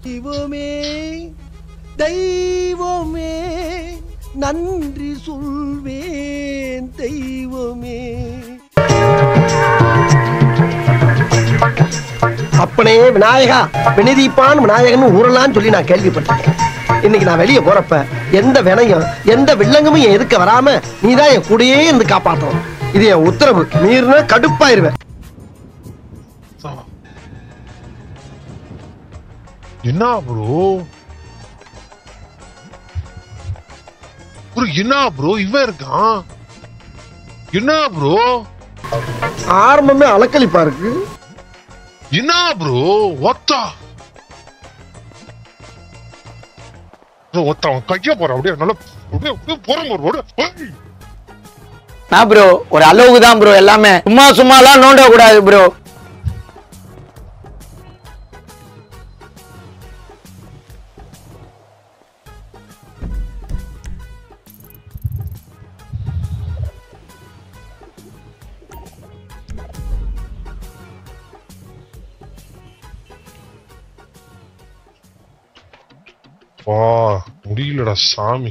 தெய்வமே தெய்வமே நன்றி சொல்வேன் தெய்வமே அப்பனே விநாயகா வினதீப்பான் விநாயகன் ஊரெல்லாம் சொல்லி நான் கேள்விப்பட்டிருக்கேன் இன்னைக்கு நான் வெளியே போறப்ப எந்த வினையும் எந்த வில்லங்கமும் என் எதுக்க வராம நீதான் என் கூடயே இருந்து காப்பாத்தணும் இது என் உத்தரவு மீறின கடுப்பாயிருவேன் என்ன ப்ரோ ப்ரோ என்ன ப்ரோ இவன் இருக்கான் என்ன ப்ரோ ஆரம்பமே அலக்களிப்பா இருக்கு என்ன ப்ரோ ஒத்தா ப்ரோ ஒத்த அவன் கைய போறான் அப்படியே நல்லா அப்படியே அப்படியே போறான் ப்ரோ அப்படியே நான் ப்ரோ ஒரு அளவுக்கு தான் ப்ரோ எல்லாமே சும்மா சும்மாலாம் நோண்ட கூடாது ப்ரோ வா முடியலடா சாமி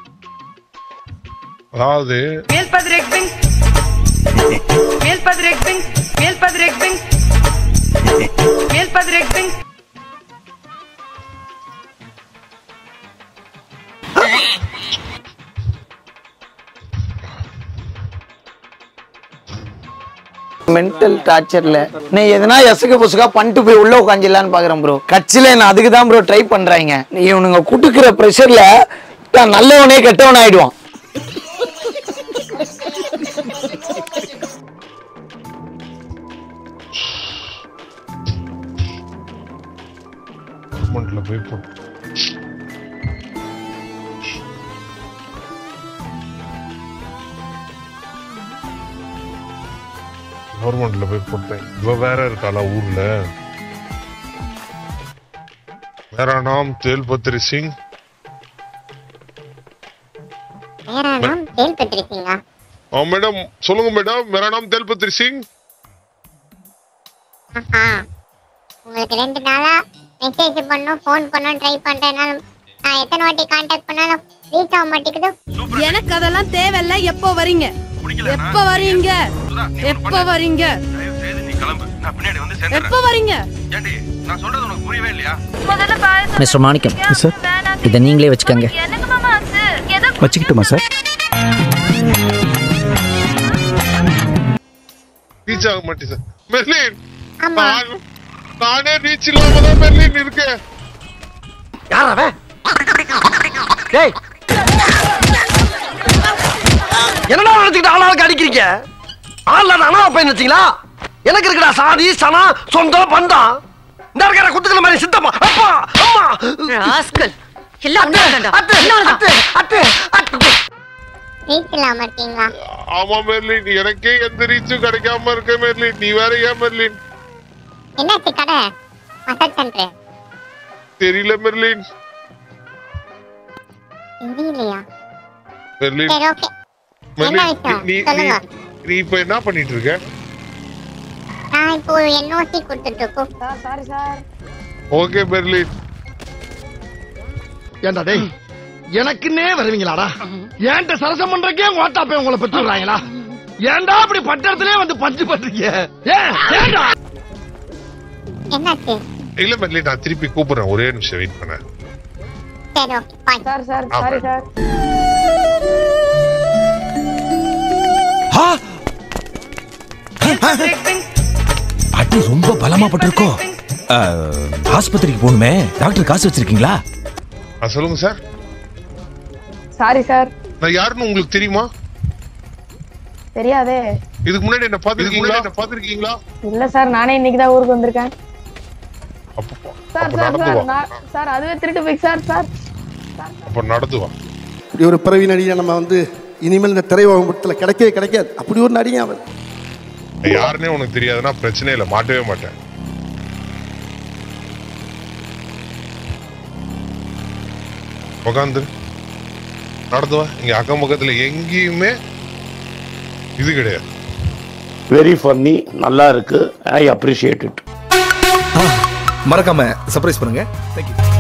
அதாவது Mil Padre Bing. Mil Padre Bing. Mil Padre Bing. Mil Padre Bing. Mental டார்ச்சர்ல நீ எதனா எசுக்கு புசுக்கா பண்ணிட்டு போய் உள்ள உட்காந்துலான்னு பாக்குறேன் ப்ரோ கட்சியில நான் அதுக்கு தான் ப்ரோ ட்ரை பண்றாங்க நீ இவனுங்க குட்டுக்கிற ப்ரெஷர்ல நல்லவனே கெட்டவன் ஆயிடுவான் கவர்மெண்ட்ல போய் போட்டு கவர்மெண்ட்ல போய் போட்டேன் இவ வேற இருக்காளா ஊர்ல मेरा नाम तेलपत्री सिंह मेरा नाम तेलपत्री सिंह हाँ मैडम சொல்லுங்க மேடம் मेरा नाम तेलपत्री सिंह ஆஹா உங்களுக்கு ரெண்டு நாளா மெசேஜ் பண்ணோம் ஃபோன் பண்ணோம் ட்ரை பண்றேனால நான் எத்தனை வாட்டி காண்டாக்ட் பண்ணாலும் ரீச் ஆக மாட்டேங்குது எனக்கு அதெல்லாம் தேவையில்ல எப்போ வரீங்க எப்போ வரீங்க எப்போ வரீங்க எப்போ வரீங்க மிஸ்டர் மாணிக்கம் சார் இதை நீங்களே வச்சுக்கோங்க வச்சுக்கிட்டுமா சார் ரீச் ஆக மாட்டேன் சார் மெர்லின் ஆமா நான்- நானே ரீச் இல்லாம தான் மெர்லின் இருக்கேன் யார் அவன் டேய் என்னடா நினைச்சுக்கிட்டு ஆளாளுக்கு அடிக்கிறீங்க ஆள்ல நானா பையன் வச்சீங்களா எனக்கு இருக்குடா சாதி சனம் சொந்தம் பந்தம் இந்த இருக்கிற குத்துக்கிற மாதிரி சித்தம்மா அப்பா அம்மா ராஸ்கல் எல்லாம் அத்தை, அத்தை, அத்தை, அத்தை, அத்தை. ரீச் இல்லாம இருக்கீங்களா ஆமா மெர்லின் எனக்கே எந்த ரீச்சும் கிடைக்காம இருக்க மெர்லின் நீ வேற ஏன் மெர்லின் என்னாச்சு கடை மசாஜ் சென்டர் தெரியல மெர்லின் தெரியலையா மெர்லின் சரி ஓகே என்ன மெர்லின் விஷயம்? நீ நீ சொல்லுங்க. நீ இப்ப என்ன பண்ணிட்டு இருக்க நான் இப்போ என்ஓசி கொடுத்துட்டு இருக்கோம் சாரி சார் ஓகே மெர்லின் ஏண்டா டேய் எனக்குன்னே வருவீங்களாடா ஏன்ட்ட சரசம் பண்றக்கே ஓட்டா போய் உங்களை பெற்று விடுறாங்களா ஏன்டா அப்படி பட்டத்திலே வந்து பஞ்சு பண்றீங்க ஏன் ஏன்டா என்னாச்சு இல்ல மெர்லின் நான் திருப்பி கூப்பிடுறேன் ஒரே நிமிஷம் வெயிட் பண்ண சரி ஓகே பாய் சார் சார் ஆ, சாரி madam. சார் அடி ரொம்ப பலமா பட்டிருக்கோ ஆஸ்பத்திரிக்கு போகணுமே டாக்டர் காசு வச்சிருக்கீங்களா ஆ, சொல்லுங்க சார் சாரி சார் நான் யாருன்னு உங்களுக்கு தெரியுமா தெரியாதே இதுக்கு முன்னாடி என்ன பாத்துருக்கீங்களா என்ன பாத்துருக்கீங்களா இல்ல சார் நானே இன்னைக்கு தான் ஊருக்கு வந்திருக்கேன் அப்ப சார் அப்ப சார் நடந்து சார் வா நான் சார் அதுவே திருட்டு போய் சார் சார் அப்ப நடந்து வா இப்படி ஒரு பிறவி நடிகை நம்ம வந்து இனிமேல் இந்த திரையுலகத்தில் கிடைக்கவே கிடைக்காது அப்படி ஒரு நடிகை அவன் நான் யாருன்னே உனக்கு தெரியாதுன்னா பிரச்சனை இல்லை மாட்டவே மாட்டேன் உட்காந்து நடந்து வா இங்க அக்கம் பக்கத்துல எங்கேயுமே இது கிடையாது வெரி ஃபன்னி நல்லா இருக்கு ஐ அப்ரிஷியேட் இட் மறக்காம சர்ப்ரைஸ் பண்ணுங்க தேங்க்யூ